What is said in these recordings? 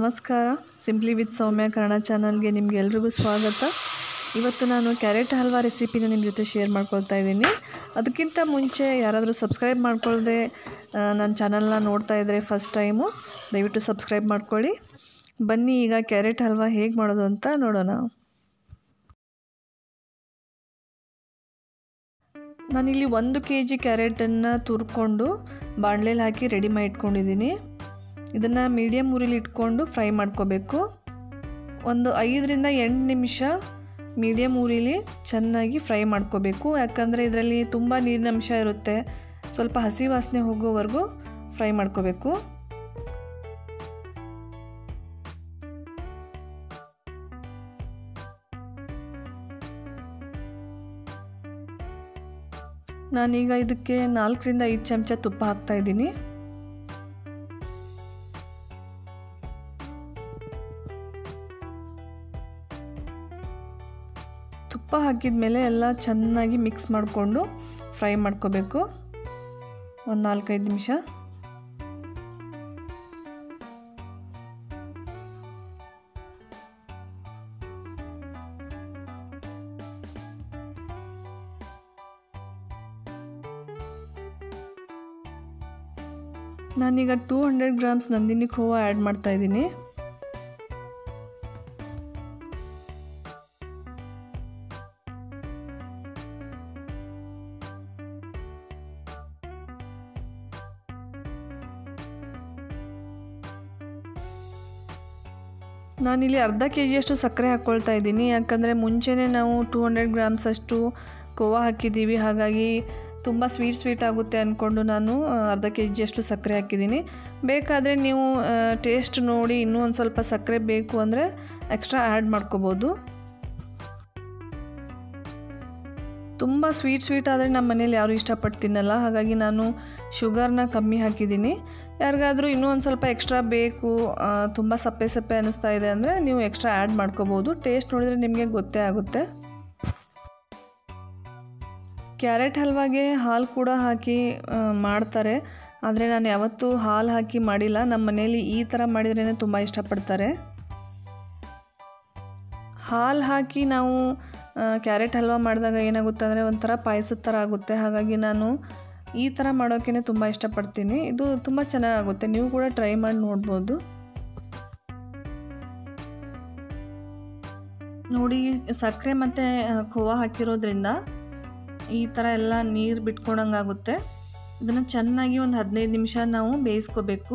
ನಮಸ್ಕಾರ simply with ಸೌಮ್ಯ ಕನ್ನಡ ಚಾನಲ್ಗೆ ನಿಮ್ಗೆ ಎಲ್ರಿಗೂ ಸ್ವಾಗತ ಇವತ್ತು ನಾನು ಕ್ಯಾರೆಟ್ ಹಲ್ವಾ ರೆಸಿಪಿನ ನಿಮ್ಮ ಜೊತೆ ಶೇರ್ ಮಾಡ್ಕೊಳ್ತಾ ಇದ್ದೀನಿ ಅದಕ್ಕಿಂತ ಮುಂಚೆ ಯಾರಾದರೂ ಸಬ್ಸ್ಕ್ರೈಬ್ ಮಾಡ್ಕೊಳ್ಳದೆ ನನ್ನ ಚಾನಲ್ನ ನೋಡ್ತಾ ಇದ್ದರೆ ಫಸ್ಟ್ ಟೈಮು ದಯವಿಟ್ಟು ಸಬ್ಸ್ಕ್ರೈಬ್ ಮಾಡ್ಕೊಳ್ಳಿ ಬನ್ನಿ ಈಗ ಕ್ಯಾರೆಟ್ ಹಲ್ವಾ ಹೇಗೆ ಮಾಡೋದು ಅಂತ ನೋಡೋಣ ನಾನಿಲ್ಲಿ ಒಂದು ಕೆ ಜಿ ಕ್ಯಾರೆಟನ್ನು ತುರ್ಕೊಂಡು ಬಾಣಲೆಯಲ್ಲಿ ಹಾಕಿ ರೆಡಿ ಮಾಡಿ ಇಟ್ಕೊಂಡಿದ್ದೀನಿ ಇದನ್ನು ಮೀಡಿಯಮ್ ಉರಿಲಿ ಇಟ್ಕೊಂಡು ಫ್ರೈ ಮಾಡ್ಕೋಬೇಕು ಒಂದು ಐದರಿಂದ ಎಂಟು ನಿಮಿಷ ಮೀಡಿಯಮ್ ಉರಿಲಿ ಚೆನ್ನಾಗಿ ಫ್ರೈ ಮಾಡ್ಕೋಬೇಕು ಯಾಕಂದರೆ ಇದರಲ್ಲಿ ತುಂಬ ನೀರಿನಂಶ ಇರುತ್ತೆ ಸ್ವಲ್ಪ ಹಸಿ ವಾಸನೆ ಹೋಗೋವರೆಗೂ ಫ್ರೈ ಮಾಡ್ಕೋಬೇಕು ನಾನೀಗ ಇದಕ್ಕೆ ನಾಲ್ಕರಿಂದ ಐದು ಚಮಚ ತುಪ್ಪ ಹಾಕ್ತಾ ಇದ್ದೀನಿ ತುಪ್ಪ ಹಾಕಿದ ಮೇಲೆ ಎಲ್ಲ ಚೆನ್ನಾಗಿ ಮಿಕ್ಸ್ ಮಾಡಿಕೊಂಡು ಫ್ರೈ ಮಾಡ್ಕೋಬೇಕು ಒಂದು ನಾಲ್ಕೈದು ನಿಮಿಷ ನಾನೀಗ two hundred grams Nandini khoa add ಮಾಡ್ತಾ ಇದ್ದೀನಿ ನಾನಿಲ್ಲಿ ಅರ್ಧ ಕೆ ಜಿಯಷ್ಟು ಸಕ್ಕರೆ ಹಾಕ್ಕೊಳ್ತಾ ಇದ್ದೀನಿ ಯಾಕಂದರೆ ಮುಂಚೆನೇ ನಾವು ಟೂ ಹಂಡ್ರೆಡ್ ಗ್ರಾಮ್ಸ್ ಅಷ್ಟು ಕೋವಾ ಹಾಕಿದ್ದೀವಿ ಹಾಗಾಗಿ ತುಂಬ ಸ್ವೀಟ್ ಸ್ವೀಟ್ ಆಗುತ್ತೆ ಅಂದ್ಕೊಂಡು ನಾನು ಅರ್ಧ ಕೆ ಜಿಯಷ್ಟು ಸಕ್ಕರೆ ಹಾಕಿದ್ದೀನಿ ಬೇಕಾದರೆ ನೀವು ಟೇಸ್ಟ್ ನೋಡಿ ಇನ್ನೂ ಒಂದು ಸ್ವಲ್ಪ ಸಕ್ಕರೆ ಬೇಕು ಅಂದರೆ ಎಕ್ಸ್ಟ್ರಾ ಆ್ಯಡ್ ಮಾಡ್ಕೋಬೋದು ತುಂಬ ಸ್ವೀಟ್ ಸ್ವೀಟ್ ಆದರೆ ನಮ್ಮ ಮನೇಲಿ ಯಾರೂ ಇಷ್ಟಪಟ್ಟು ತಿನ್ನಲ್ಲ ಹಾಗಾಗಿ ನಾನು ಶುಗರ್ನ ಕಮ್ಮಿ ಹಾಕಿದ್ದೀನಿ ಯಾರಿಗಾದರೂ ಇನ್ನೂ ಒಂದು ಸ್ವಲ್ಪ ಎಕ್ಸ್ಟ್ರಾ ಬೇಕು ತುಂಬ ಸಪ್ಪೆ ಸಪ್ಪೆ ಅನ್ನಿಸ್ತಾ ಇದೆ ಅಂದರೆ ನೀವು ಎಕ್ಸ್ಟ್ರಾ ಆ್ಯಡ್ ಮಾಡ್ಕೋಬೋದು ಟೇಸ್ಟ್ ನೋಡಿದರೆ ನಿಮಗೆ ಗೊತ್ತೇ ಆಗುತ್ತೆ ಕ್ಯಾರೆಟ್ ಹಲ್ವಾಗೆ ಹಾಲು ಕೂಡ ಹಾಕಿ ಮಾಡ್ತಾರೆ ಆದರೆ ನಾನು ಯಾವತ್ತೂ ಹಾಲು ಹಾಕಿ ಮಾಡಿಲ್ಲ ನಮ್ಮ ಮನೇಲಿ ಈ ಥರ ಮಾಡಿದ್ರೇ ತುಂಬ ಇಷ್ಟಪಡ್ತಾರೆ ಹಾಲು ಹಾಕಿ ನಾವು ಕ್ಯಾರೆಟ್ ಹಲ್ವಾ ಮಾಡಿದಾಗ ಏನಾಗುತ್ತೆ ಅಂದರೆ ಒಂಥರ ಪಾಯಸದ ಥರ ಆಗುತ್ತೆ ಹಾಗಾಗಿ ನಾನು ಈ ಥರ ಮಾಡೋಕ್ಕೇ ತುಂಬ ಇಷ್ಟಪಡ್ತೀನಿ ಇದು ತುಂಬ ಚೆನ್ನಾಗಾಗುತ್ತೆ ನೀವು ಕೂಡ ಟ್ರೈ ಮಾಡಿ ನೋಡ್ಬೋದು ನೋಡಿ ಸಕ್ಕರೆ ಮತ್ತು ಖೋವಾ ಹಾಕಿರೋದ್ರಿಂದ ಈ ಥರ ಎಲ್ಲ ನೀರು ಬಿಟ್ಕೊಳಂಗಾಗುತ್ತೆ ಇದನ್ನು ಚೆನ್ನಾಗಿ ಒಂದು ಹದಿನೈದು ನಿಮಿಷ ನಾವು ಬೇಯಿಸ್ಕೋಬೇಕು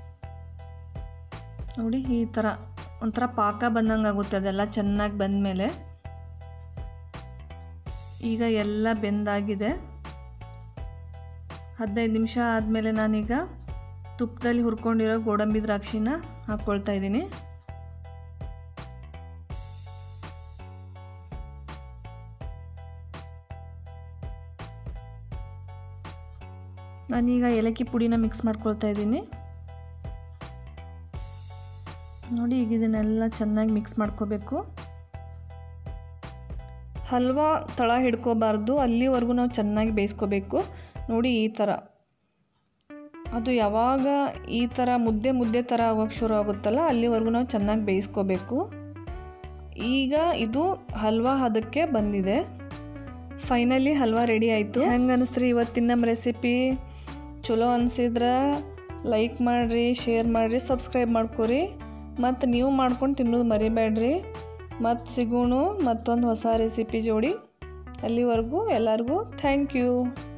ನೋಡಿ ಈ ಥರ ಒಂಥರ ಪಾಕ ಬಂದಂಗೆ ಆಗುತ್ತೆ ಅದೆಲ್ಲ ಚೆನ್ನಾಗಿ ಬಂದಮೇಲೆ ಈಗ ಎಲ್ಲ ಬೆಂದಾಗಿದೆ ಹದಿನೈದು ನಿಮಿಷ ಆದಮೇಲೆ ನಾನೀಗ ತುಪ್ಪದಲ್ಲಿ ಹುರ್ಕೊಂಡಿರೋ ಗೋಡಂಬಿ ದ್ರಾಕ್ಷಿನ ಹಾಕ್ಕೊಳ್ತಾ ಇದ್ದೀನಿ ನಾನೀಗ ಏಲಕ್ಕಿ ಪುಡಿನ ಮಿಕ್ಸ್ ಮಾಡ್ಕೊಳ್ತಾ ಇದ್ದೀನಿ ನೋಡಿ ಈಗ ಇದನ್ನೆಲ್ಲ ಚೆನ್ನಾಗಿ ಮಿಕ್ಸ್ ಮಾಡ್ಕೋಬೇಕು ಹಲ್ವಾ ತಳ ಹಿಡ್ಕೋಬಾರ್ದು ಅಲ್ಲಿವರೆಗೂ ನಾವು ಚೆನ್ನಾಗಿ ಬೇಯಿಸ್ಕೋಬೇಕು ನೋಡಿ ಈ ಥರ ಅದು ಯಾವಾಗ ಈ ಥರ ಮುದ್ದೆ ಮುದ್ದೆ ಥರ ಆಗೋಕ್ಕೆ ಶುರು ಆಗುತ್ತಲ್ಲ ಅಲ್ಲಿವರೆಗೂ ನಾವು ಚೆನ್ನಾಗಿ ಬೇಯಿಸ್ಕೋಬೇಕು ಈಗ ಇದು ಹಲ್ವಾ ಹದಕ್ಕೆ ಬಂದಿದೆ ಫೈನಲಿ ಹಲ್ವಾ ರೆಡಿ ಆಯಿತು ಹೆಂಗೆ ಅನಿಸ್ತ್ರಿ ಇವತ್ತಿನ ನಮ್ಮ ರೆಸಿಪಿ ಚಲೋ ಅನಿಸಿದ್ರೆ ಲೈಕ್ ಮಾಡಿರಿ ಶೇರ್ ಮಾಡಿರಿ ಸಬ್ಸ್ಕ್ರೈಬ್ ಮಾಡ್ಕೊರಿ ಮತ್ತು ನೀವು ಮಾಡ್ಕೊಂಡು ತಿನ್ನೋದು ಮರಿಬೇಡ್ರಿ ಮತ್ತು ಸಿಗೋಣ ಮತ್ತೊಂದು ಹೊಸ ರೆಸಿಪಿ ಜೋಡಿ ಅಲ್ಲಿವರೆಗೂ ಎಲ್ಲರಿಗೂ ಥ್ಯಾಂಕ್ ಯು